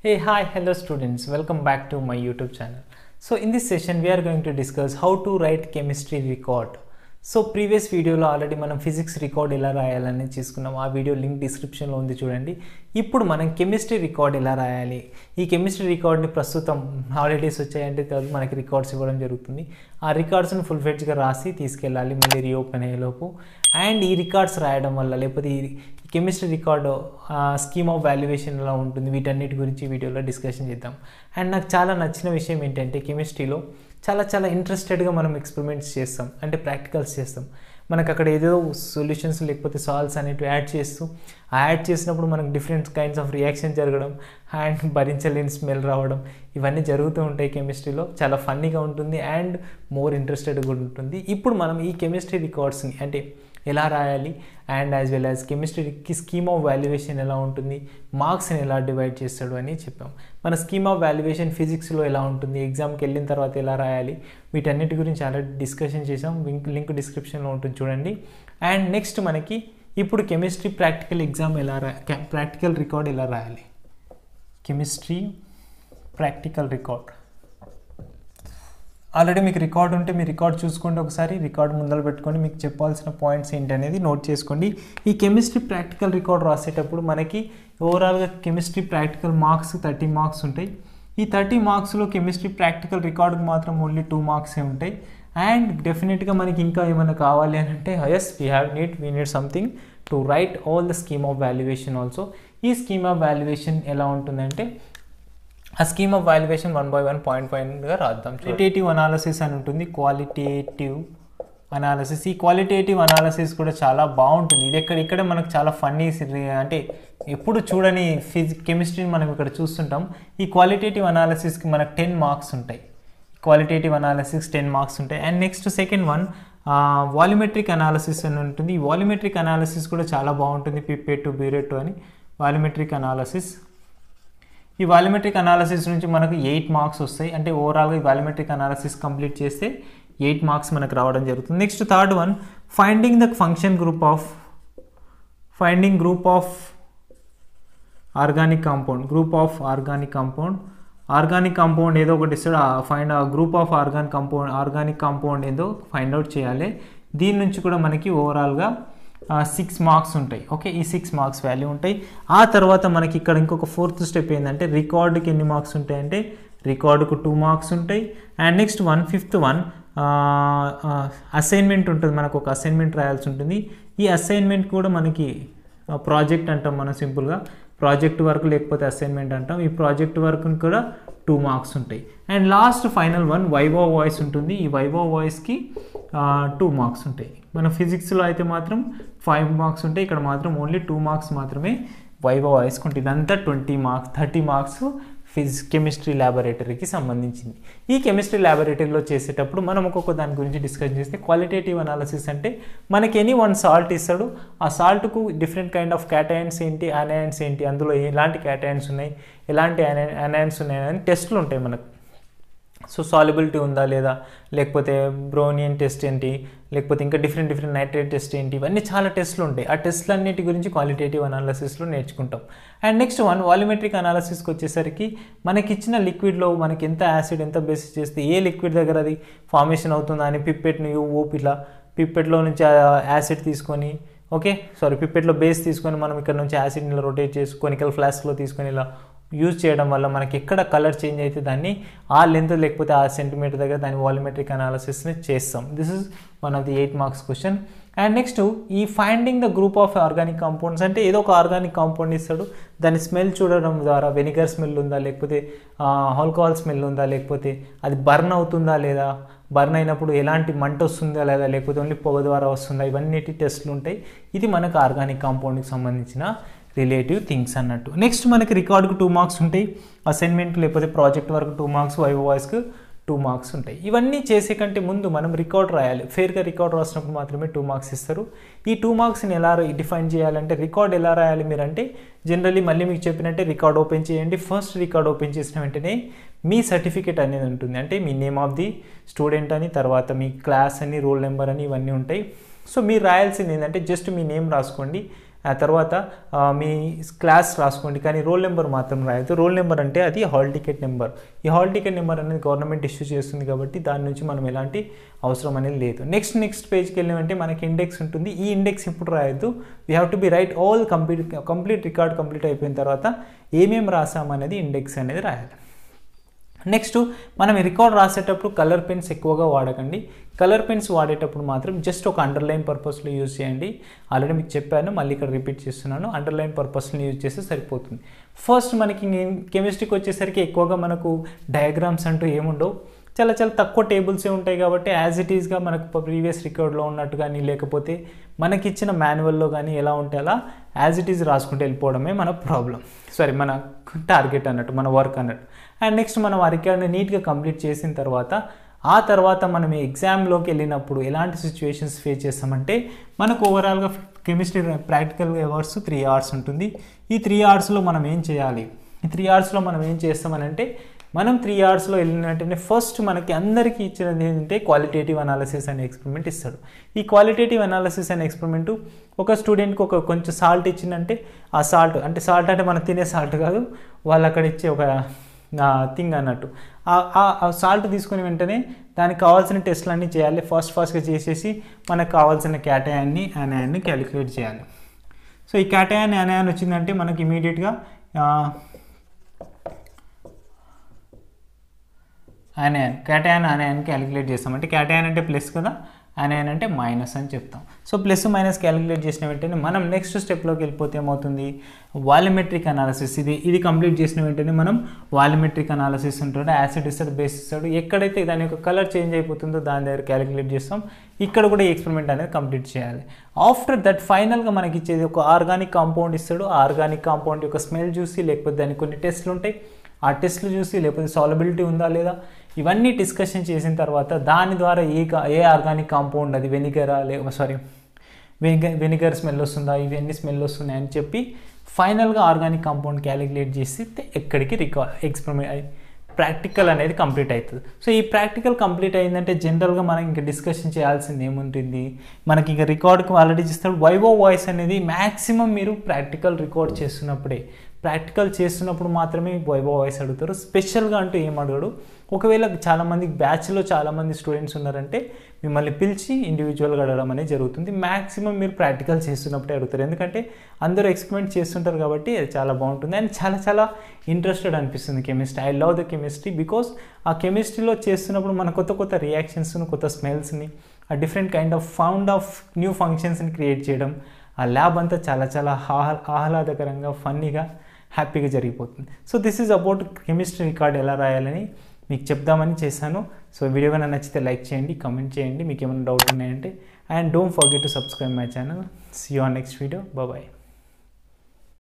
Hey, hi, hello students. Welcome back to my YouTube channel. So in this session, we are going to discuss how to write chemistry record. So previous వీడియోలో already మనం physics record ఎలా రాయాలని చేసుకున్నాం ఆ video link డిస్క్రిప్షన్లో ఉంది చూడండి ఇప్పుడు మనం కెమిస్ట్రీ రికార్డ్ ఎలా రాయాలి ఈ కెమిస్ట్రీ రికార్డ్ని ప్రస్తుతం హాలిడేస్ వచ్చాయంటే కాదు మనకి రికార్డ్స్ ఇవ్వడం జరుగుతుంది ఆ రికార్డ్స్ని ఫుల్ ఫెడ్జ్గా రాసి తీసుకెళ్ళాలి మళ్ళీ రీఓపెన్ అయ్యేలోపు అండ్ ఈ రికార్డ్స్ రాయడం వల్ల లేకపోతే ఈ chemistry record scheme of valuation ఎలా ఉంటుంది వీటన్నిటి గురించి వీడియోలో డిస్కషన్ చేద్దాం అండ్ నాకు చాలా నచ్చిన విషయం ఏంటంటే కెమిస్ట్రీలో చాలా చాలా ఇంట్రెస్టెడ్గా మనం ఎక్స్పెరిమెంట్స్ చేస్తాం అంటే ప్రాక్టికల్స్ చేస్తాం మనకు అక్కడ ఏదో సొల్యూషన్స్ లేకపోతే సాల్వ్స్ అనేటివి యాడ్ చేస్తూ ఆ యాడ్ చేసినప్పుడు మనకు డిఫరెంట్ కైండ్స్ ఆఫ్ రియాక్షన్ జరగడం అండ్ భరించలేని స్మెల్ రావడం ఇవన్నీ జరుగుతూ ఉంటాయి కెమిస్ట్రీలో చాలా ఫన్నీగా ఉంటుంది అండ్ మోర్ ఇంట్రెస్టెడ్గా కూడా ఉంటుంది ఇప్పుడు మనం ఈ కెమిస్ట్రీ రికార్డ్స్ని అంటే ఎలా రాయాలి అండ్ యాజ్ వెల్ యాజ్ కెమిస్ట్రీకి స్కీమ్ ఆఫ్ వాల్యుయేషన్ ఎలా ఉంటుంది మార్క్స్ని ఎలా డివైడ్ చేస్తాడు అని చెప్పాం మన స్కీమ్ ఆఫ్ వాల్యుయేషన్ ఫిజిక్స్లో ఎలా ఉంటుంది ఎగ్జామ్కి వెళ్ళిన తర్వాత ఎలా రాయాలి వీటన్నిటి గురించి ఆల్రెడీ డిస్కషన్ చేసాం లింక్ లింక్ డిస్క్రిప్షన్లో ఉంటుంది చూడండి అండ్ నెక్స్ట్ మనకి ఇప్పుడు కెమిస్ట్రీ ప్రాక్టికల్ ఎగ్జామ్ ఎలా రా ప్రాక్టికల్ రికార్డ్ ఎలా రాయాలి కెమిస్ట్రీ ప్రాక్టికల్ రికార్డ్ ఆల్రెడీ మీకు రికార్డ్ ఉంటే మీ రికార్డ్ చూసుకోండి ఒకసారి రికార్డ్ ముందర పెట్టుకొని మీకు చెప్పాల్సిన పాయింట్స్ ఏంటి అనేది నోట్ చేసుకోండి ఈ కెమిస్ట్రీ ప్రాక్టికల్ రికార్డ్ రాసేటప్పుడు మనకి ఓవరాల్గా chemistry practical marks thirty marks ఉంటాయి ఈ థర్టీ మార్క్స్లో కెమిస్ట్రీ ప్రాక్టికల్ రికార్డుకి మాత్రం ఓన్లీ టూ మార్క్సే ఉంటాయి అండ్ డెఫినెట్గా మనకి ఇంకా ఏమైనా కావాలి అని అంటే yes we have need we need something to write all the scheme of valuation also ఈ స్కీమ్ ఆఫ్ వాల్యుయేషన్ ఎలా ఉంటుందంటే ఆ scheme of valuation one by one point పాయింట్గా రాద్దాం క్వాలిటేటివ్ అనాలసిస్ అని ఉంటుంది క్వాలిటేటివ్ అనాలసిస్ ఈ క్వాలిటేటివ్ అనాలసిస్ కూడా చాలా బాగుంటుంది ఇది ఎక్కడ ఇక్కడ మనకు చాలా ఫన్నీ అంటే ఎప్పుడు చూడని ఫిజి కెమిస్ట్రీని మనం ఇక్కడ చూస్తుంటాం ఈ క్వాలిటేటివ్ అనాలసిస్కి మనకు టెన్ మార్క్స్ ఉంటాయి క్వాలిటేటివ్ అనాలసిస్ టెన్ మార్క్స్ ఉంటాయి and next second one volumetric analysis అని ఉంటుంది ఈ వాల్యూమెట్రిక్ అనాలసిస్ కూడా చాలా బాగుంటుంది పిపేట్ టు బ్యూరెట్ అని వాల్యూమెట్రిక్ అనాలసిస్ ఈ వాల్యూమెట్రిక్ అనాలసిస్ నుంచి మనకు ఎయిట్ మార్క్స్ వస్తాయి అంటే ఓవరాల్గా ఈ వాల్యూమెట్రిక్ అనాలసిస్ కంప్లీట్ చేస్తే ఎయిట్ మార్క్స్ మనకు రావడం జరుగుతుంది next third one finding the function group of finding group of organic compound group of organic compound organic compound ఏదో ఒకటి ఇస్తాడు find group of organic compound organic compound ఏదో find out చేయాలి దీని నుంచి కూడా మనకి ఓవరాల్గా సిక్స్ మార్క్స్ ఉంటాయి ఓకే ఈ సిక్స్ మార్క్స్ వాల్యూ ఉంటాయి ఆ తర్వాత మనకి ఇక్కడ ఇంకొక ఫోర్త్ స్టెప్ ఏంటంటే రికార్డుకి ఎన్ని మార్క్స్ ఉంటాయంటే రికార్డుకు టూ మార్క్స్ ఉంటాయి and next one fifth one assignment ఉంటుంది మనకు ఒక అసైన్మెంట్ రాయాల్సి ఉంటుంది ఈ అసైన్మెంట్ కూడా మనకి ప్రాజెక్ట్ అంటాం మనం సింపుల్గా ప్రాజెక్ట్ వర్క్ లేకపోతే అసైన్మెంట్ అంటాం ఈ ప్రాజెక్ట్ వర్క్ కూడా టూ మార్క్స్ ఉంటాయి and last final one viva voce ఉంటుంది ఈ వైవో వాయిస్కి టూ మార్క్స్ ఉంటాయి మన ఫిజిక్స్లో అయితే మాత్రం ఫైవ్ మార్క్స్ ఉంటాయి ఇక్కడ మాత్రం ఓన్లీ టూ మార్క్స్ మాత్రమే వైవో వాయిస్కి ఉంటుంది ఇదంతా twenty marks thirty marks physics chemistry ల్యాబొరేటరీకి సంబంధించింది ఈ కెమిస్ట్రీ ల్యాబొరేటరీలో చేసేటప్పుడు మనం ఒక్కొక్క దాని గురించి డిస్కస్ చేస్తే క్వాలిటేటివ్ అనాలిసిస్ అంటే మనకి ఎనీ వన్ సాల్ట్ ఇస్తాడు ఆ సాల్ట్కు డిఫరెంట్ కైండ్ ఆఫ్ క్యాటయన్స్ ఏంటి అనయన్స్ ఏంటి అందులో ఎలాంటి క్యాటయన్స్ ఉన్నాయి ఎలాంటి అనయన్స్ ఉన్నాయని టెస్టులు ఉంటాయి మనకు సో సాల్యుబిలిటీ ఉందా లేదా లేకపోతే బ్రోనియన్ టెస్ట్ ఏంటి లేకపోతే ఇంకా డిఫరెంట్ డిఫరెంట్ నైట్రేట్ టెస్ట్ ఏంటి ఇవన్నీ చాలా టెస్ట్లు ఉంటాయి ఆ టెస్ట్లు అన్నిటి గురించి క్వాలిటేటివ్ అనాలిసిస్లో నేర్చుకుంటాం అండ్ నెక్స్ట్ వన్ వాల్యూమెట్రిక్ అనాలిసిస్కి వచ్చేసరికి మనకి ఇచ్చిన లిక్విడ్లో మనకి ఎంత యాసిడ్ ఎంత బేసిస్ చేస్తే ఏ లిక్విడ్ దగ్గర అది ఫార్మేషన్ అవుతుందా అని పిప్పెట్ని ఊపి ఇట్లా పిప్పెట్లో నుంచి యాసిడ్ తీసుకొని ఓకే సారీ పిప్పెట్లో బేస్ తీసుకొని మనం ఇక్కడ నుంచి యాసిడ్ని ఇలా రొటేట్ చేసి కొనికల్ ఫ్లాస్క్లో తీసుకొని ఇలా యూజ్ చేయడం వల్ల మనకి ఎక్కడ కలర్ చేంజ్ అయితే దాన్ని ఆ లెంత్ లేకపోతే ఆ సెంటీమీటర్ దగ్గర దాని వాల్యూమెట్రిక్ అనాలిసిస్ని చేస్తాం this is one of the eight marks question and next ఈ finding the group of organic compounds అంటే ఏదో ఒక ఆర్గానిక్ కాంపౌండ్ ఇస్తాడు దాని స్మెల్ చూడడం ద్వారా వెనిగర్ స్మెల్ ఉందా లేకపోతే ఆల్కహాల్ స్మెల్ ఉందా లేకపోతే అది బర్న్ అవుతుందా లేదా బర్న్ అయినప్పుడు ఎలాంటి మంట వస్తుందా లేదా లేకపోతే ఓన్లీ పొగ ద్వారా వస్తుందా ఇవన్నిటి టెస్ట్లు ఉంటాయి ఇది మనకు ఆర్గానిక్ కాంపౌండ్కి సంబంధించిన రిలేటివ్ థింగ్స్ అన్నట్టు నెక్స్ట్ మనకి రికార్డుకు టూ మార్క్స్ ఉంటాయి అసైన్మెంట్ లేకపోతే ప్రాజెక్ట్ వరకు టూ మార్క్స్ వైవ్ వాయిస్కి టూ మార్క్స్ ఉంటాయి ఇవన్నీ చేసే కంటే ముందు మనం రికార్డ్ రాయాలి ఫేర్గా రికార్డ్ రాసినప్పుడు మాత్రమే టూ మార్క్స్ ఇస్తారు ఈ టూ మార్క్స్ని ఎలా డిఫైన్ చేయాలంటే రికార్డ్ ఎలా రాయాలి మీరంటే జనరల్లీ మళ్ళీ మీకు చెప్పినట్టే రికార్డ్ ఓపెన్ చేయండి ఫస్ట్ రికార్డ్ ఓపెన్ చేసిన వెంటనే మీ సర్టిఫికేట్ అనేది ఉంటుంది అంటే మీ నేమ్ ఆఫ్ ది స్టూడెంట్ అని తర్వాత మీ క్లాస్ అని రోల్ నెంబర్ అని ఇవన్నీ ఉంటాయి సో మీరు రాయాల్సింది ఏంటంటే జస్ట్ మీ నేమ్ రాసుకోండి ఆ తర్వాత ఆ, మీ క్లాస్ రాసుకోండి కానీ రోల్ నెంబర్ మాత్రం రాయొద్దు రోల్ నెంబర్ అంటే అది హాల్ టికెట్ నెంబర్ ఈ హాల్ టికెట్ నెంబర్ అనేది గవర్నమెంట్ ఇష్యూ చేస్తుంది కాబట్టి దాని నుంచి మనం ఎలాంటి అవసరం అనేది లేదు నెక్స్ట్ నెక్స్ట్ పేజ్కి వెళ్ళామంటే మనకి ఇండెక్స్ ఉంటుంది ఈ ఇండెక్స్ ఇప్పుడు రాయొద్దు we have to be write all complete complete record complete అయిపోయిన తర్వాత ఏమేమి రాసామనేది ఇండెక్స్ అనేది రాయాలి నెక్స్ట్ మనం ఈ రికార్డ్ రాసేటప్పుడు కలర్ పెన్స్ ఎక్కువగా వాడకండి కలర్ పెన్స్ వాడేటప్పుడు మాత్రం జస్ట్ ఒక అండర్లైన్ పర్పస్లో యూజ్ చేయండి ఆల్రెడీ మీకు చెప్పాను మళ్ళీ ఇక్కడ రిపీట్ చేస్తున్నాను అండర్లైన్ పర్పస్ని యూజ్ చేస్తే సరిపోతుంది ఫస్ట్ మనకి కెమిస్ట్రీకి వచ్చేసరికి ఎక్కువగా మనకు డయాగ్రామ్స్ అంటూ ఏముండవు చాలా చాలా తక్కువ టేబుల్సే ఉంటాయి కాబట్టి యాజ్ ఇట్ ఈస్గా మనకు ప్రీవియస్ రికార్డ్లో ఉన్నట్టు కానీ లేకపోతే మనకి ఇచ్చిన మాన్యువల్లో కానీ ఎలా ఉంటే అలా యాజ్ ఇట్ ఈజ్ రాసుకుంటూ వెళ్ళిపోవడమే మన ప్రాబ్లం సారీ మన టార్గెట్ అన్నట్టు మన వర్క్ అన్నట్టు అండ్ నెక్స్ట్ మనం ఆ రికార్డ్ని నీట్గా కంప్లీట్ చేసిన తర్వాత ఆ తర్వాత మనం ఈ ఎగ్జామ్లోకి వెళ్ళినప్పుడు ఎలాంటి సిచ్యువేషన్స్ ఫేస్ చేస్తామంటే మనకు ఓవరాల్గా chemistry practical hours three hours ఉంటుంది ఈ త్రీ అవర్స్లో మనం ఏం చేయాలి ఈ త్రీ అవర్స్లో మనం ఏం చేస్తామనంటే మనం త్రీ అవర్స్లో వెళ్ళిన వెంటనే ఫస్ట్ మనకి అందరికీ ఇచ్చినది ఏంటంటే క్వాలిటేటివ్ అనాలిసిస్ అనే ఎక్స్పెరిమెంట్ ఇస్తాడు ఈ క్వాలిటేటివ్ అనాలిసిస్ అనే ఎక్స్పెరిమెంట్ ఒక స్టూడెంట్కి ఒక కొంచెం సాల్ట్ ఇచ్చిందంటే ఆ సాల్ట్ అంటే సాల్ట్ అంటే మనం తినే సాల్ట్ కాదు వాళ్ళు అక్కడ ఇచ్చే ఒక థింగ్ అన్నట్టు ఆ సాల్ట్ తీసుకుని వెంటనే దానికి కావాల్సిన టెస్ట్లన్నీ చేయాలి ఫాస్ట్ ఫాస్ట్గా చేసేసి మనకు కావాల్సిన క్యాటయాన్ని అనాయాన్ని క్యాలిక్యులేట్ చేయాలి సో ఈ క్యాటయాన్ అనాయాన్ వచ్చిందంటే మనకి ఇమీడియట్గా అనాయన్ క్యాటయాన్ అనాయన్ క్యాలిక్యులేట్ చేస్తాం అంటే క్యాటయాన్ అంటే ప్లస్ కదా అనాయన్ అంటే మైనస్ అని చెప్తాం సో ప్లస్ మైనస్ క్యాలిక్యులేట్ చేసిన వెంటనే మనం నెక్స్ట్ స్టెప్లోకి వెళ్ళిపోతే ఏమవుతుంది వాల్యూమెట్రిక్ అనాలిసిస్ ఇది ఇది కంప్లీట్ చేసిన వెంటనే మనం వాల్యూమెట్రిక్ అనాలిసిస్ ఉంటుంది యాసిడ్ ఇస్తాడు బేస్ ఇస్తాడు ఎక్కడైతే దాని యొక్క కలర్ చేంజ్ అయిపోతుందో దాని దగ్గర క్యాలిక్యులేట్ చేస్తాం ఇక్కడ కూడా ఈ ఎక్స్పెరిమెంట్ అనేది కంప్లీట్ చేయాలి ఆఫ్టర్ దట్ ఫైనల్గా మనకి ఇచ్చేది ఒక ఆర్గానిక్ కాంపౌండ్ ఇస్తాడు ఆర్గానిక్ కాంపౌండ్ యొక్క స్మెల్ చూసి లేకపోతే దానికి కొన్ని టెస్ట్లు ఉంటాయి ఆ టెస్ట్లు చూసి లేకపోతే సాలబిలిటీ ఉందా లేదా ఇవన్నీ డిస్కషన్ చేసిన తర్వాత దాని ద్వారా ఏ కా- ఏ ఆర్గానిక్ కాంపౌండ్ అది వెనిగరా లే సారీ వెనిగర్ వెనిగర్ స్మెల్ వస్తుందా ఇవన్నీ స్మెల్ వస్తున్నాయి అని చెప్పి ఫైనల్గా ఆర్గానిక్ కాంపౌండ్ క్యాలిక్యులేట్ చేసి ఎక్కడికి రికా ఎక్స్పెరిమెంట్ ప్రాక్టికల్ అనేది కంప్లీట్ అవుతుంది సో ఈ ప్రాక్టికల్ కంప్లీట్ అయిందంటే జనరల్గా మనం ఇంకా డిస్కషన్ చేయాల్సింది ఏముంటుంది మనకి ఇంకా రికార్డ్కి ఆల్రెడీ చేస్తాడు వైవో వాయిస్ అనేది మ్యాక్సిమం మీరు ప్రాక్టికల్ రికార్డ్ చేస్తున్నప్పుడే ప్రాక్టికల్ చేస్తున్నప్పుడు మాత్రమే వైభవ్ వాయిస్ అడుగుతారు స్పెషల్గా అంటూ ఏం అడగడు ఒకవేళ చాలామంది బ్యాచ్లో చాలామంది స్టూడెంట్స్ ఉన్నారంటే మిమ్మల్ని పిలిచి ఇండివిజువల్గా అడగడం అనేది జరుగుతుంది మ్యాక్సిమం మీరు ప్రాక్టికల్ చేస్తున్నప్పుడే అడుగుతారు ఎందుకంటే అందరూ ఎక్స్పెరిమెంట్ చేస్తుంటారు కాబట్టి అది చాలా బాగుంటుంది అండ్ చాలా చాలా ఇంట్రెస్టెడ్ అనిపిస్తుంది chemistry I love the chemistry because ఆ కెమిస్ట్రీలో చేస్తున్నప్పుడు మన కొత్త కొత్త రియాక్షన్స్ని కొత్త స్మెల్స్ని ఆ different kind of found of new ఫంక్షన్స్ని క్రియేట్ చేయడం ఆ ల్యాబ్ అంతా చాలా చాలా ఆహ్లా ఆహ్లాదకరంగా ఫన్నీగా హ్యాపీగా జరిగిపోతుంది so this is about chemistry record ఎలా రాయాలని మీకు చెప్దామని చేశాను సో వీడియో కన్నా నచ్చితే లైక్ చేయండి కమెంట్ చేయండి మీకు ఏమైనా డౌట్ ఉన్నాయంటే and don't forget to subscribe my channel see on next video bye